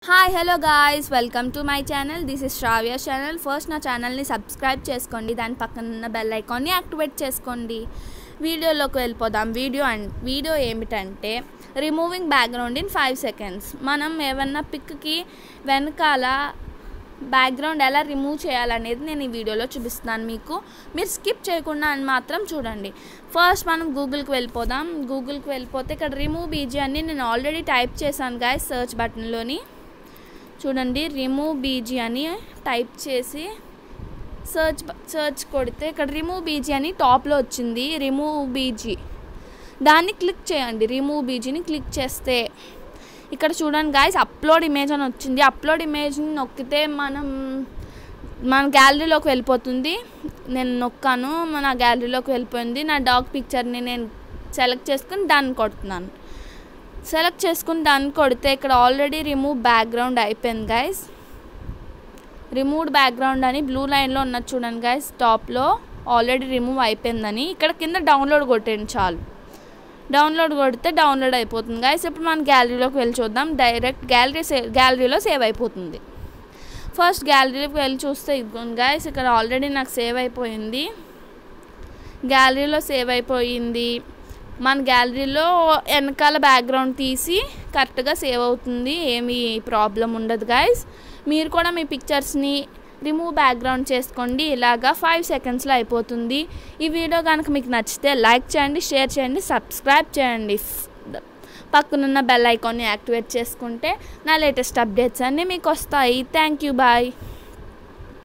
hi hello guys welcome to my channel this is Shravya channel first నా ఛానల్ని subscribe చేసుకోండి దాని పక్కన ఉన్న బెల్ ఐకాన్ని యాక్టివేట్ చేసుకోండి వీడియోలోకి వెళ్ళిపోదాం వీడియో అన్ వీడియో ఏమిటంటే removing background in five seconds మనం ఏమన్నా పిక్కి వెనకాల బ్యాక్గ్రౌండ్ ఎలా రిమూవ్ చేయాలనేది నేను ఈ వీడియోలో చూపిస్తున్నాను మీకు మీరు స్కిప్ చేయకుండా అని మాత్రం చూడండి ఫస్ట్ మనం గూగుల్కి వెళ్ళిపోదాం గూగుల్కి వెళ్ళిపోతే ఇక్కడ రిమూవ్ బీజీ అని నేను ఆల్రెడీ టైప్ చేశాను గాయస్ సర్చ్ బటన్లోని చూడండి రిమూవ్ బీజీ అని టైప్ చేసి సర్చ్ సర్చ్ కొడితే ఇక్కడ రిమూవ్ బీజీ అని టాప్లో వచ్చింది రిమూవ్ బీజీ దాన్ని క్లిక్ చేయండి రిమూవ్ బీజీని క్లిక్ చేస్తే ఇక్కడ చూడండి గాయస్ అప్లోడ్ ఇమేజ్ అని వచ్చింది అప్లోడ్ ఇమేజ్ని నొక్కితే మనం మన గ్యాలరీలోకి వెళ్ళిపోతుంది నేను నొక్కాను నా గ్యాలరీలోకి వెళ్ళిపోయింది నా డాగ్ పిక్చర్ని నేను సెలెక్ట్ చేసుకుని దాన్ని కొడుతున్నాను సెలెక్ట్ చేసుకుని దాన్ని కొడితే ఇక్కడ ఆల్రెడీ రిమూవ్ బ్యాక్గ్రౌండ్ అయిపోయింది గైస్ రిమూవ్డ్ బ్యాక్గ్రౌండ్ అని బ్లూ లైన్లో ఉన్నది చూడండి గైస్ టాప్లో ఆల్రెడీ రిమూవ్ అయిపోయిందని ఇక్కడ కింద డౌన్లోడ్ కొట్టండి చాలు డౌన్లోడ్ కొడితే డౌన్లోడ్ అయిపోతుంది గైస్ ఇప్పుడు మనం గ్యాలరీలోకి వెళ్ళి చూద్దాం డైరెక్ట్ గ్యాలరీ సేవ్ గ్యాలరీలో సేవ్ అయిపోతుంది ఫస్ట్ గ్యాలరీలోకి వెళ్ళి చూస్తే ఇదిగోండి గైస్ ఇక్కడ ఆల్రెడీ నాకు సేవ్ అయిపోయింది గ్యాలరీలో సేవ్ అయిపోయింది మన గ్యాలరీలో వెనకాల బ్యాక్గ్రౌండ్ తీసి కరెక్ట్గా సేవ్ అవుతుంది ఏమీ ప్రాబ్లం ఉండదు గైస్ మీరు కూడా మీ పిక్చర్స్ని రిమూవ్ బ్యాక్గ్రౌండ్ చేసుకోండి ఇలాగా ఫైవ్ సెకండ్స్లో అయిపోతుంది ఈ వీడియో కనుక మీకు నచ్చితే లైక్ చేయండి షేర్ చేయండి సబ్స్క్రైబ్ చేయండి పక్కనున్న బెల్ ఐకాన్ని యాక్టివేట్ చేసుకుంటే నా లేటెస్ట్ అప్డేట్స్ అన్నీ మీకు వస్తాయి థ్యాంక్ యూ బాయ్